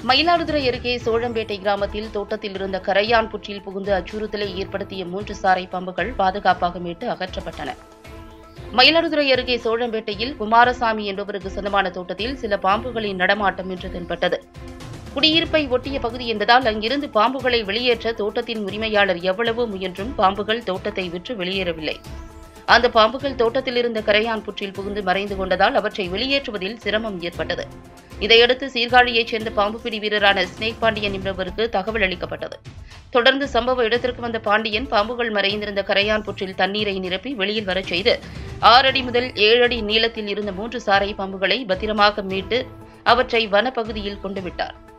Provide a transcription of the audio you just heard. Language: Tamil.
மயிலாடுதுறை அருகே சோழம்பேட்டை கிராமத்தில் தோட்டத்தில் இருந்த கரையான் புற்றில் புகுந்து அச்சுறுத்தலை ஏற்படுத்திய மூன்று சாரை பாம்புகள் பாதுகாப்பாக மீட்டு அகற்றப்பட்டன மயிலாடுதுறை அருகே சோழம்பேட்டையில் குமாரசாமி என்பவருக்கு சொந்தமான தோட்டத்தில் சில பாம்புகளின் நடமாட்டம் இன்று தென்பட்டது குடியிருப்பை ஒட்டிய பகுதி என்பதால் அங்கிருந்து பாம்புகளை வெளியேற்ற தோட்டத்தின் உரிமையாளர் எவ்வளவோ முயன்றும் பாம்புகள் தோட்டத்தை விற்று வெளியேறவில்லை அந்த பாம்புகள் தோட்டத்தில் இருந்த கரையான் புற்றில் புகுந்து மறைந்து கொண்டதால் அவற்றை வெளியேற்றுவதில் சிரமம் ஏற்பட்டது இதையடுத்து சீர்காழியைச் சேர்ந்த பாம்பு பிடி வீரரான ஸ்னேக் பாண்டியன் என்பவருக்கு தகவல் அளிக்கப்பட்டது தொடர்ந்து சம்பவ இடத்திற்கு வந்த பாண்டியன் பாம்புகள் மறைந்திருந்த கரையான் புற்றில் தண்ணீரை நிரப்பி வெளியில் வரச் செய்து ஆறு அடி முதல் ஏழு அடி நீளத்தில் இருந்த மூன்று சாரை பாம்புகளை பத்திரமாக மீட்டு அவற்றை வனப்பகுதியில் கொண்டு விட்டார்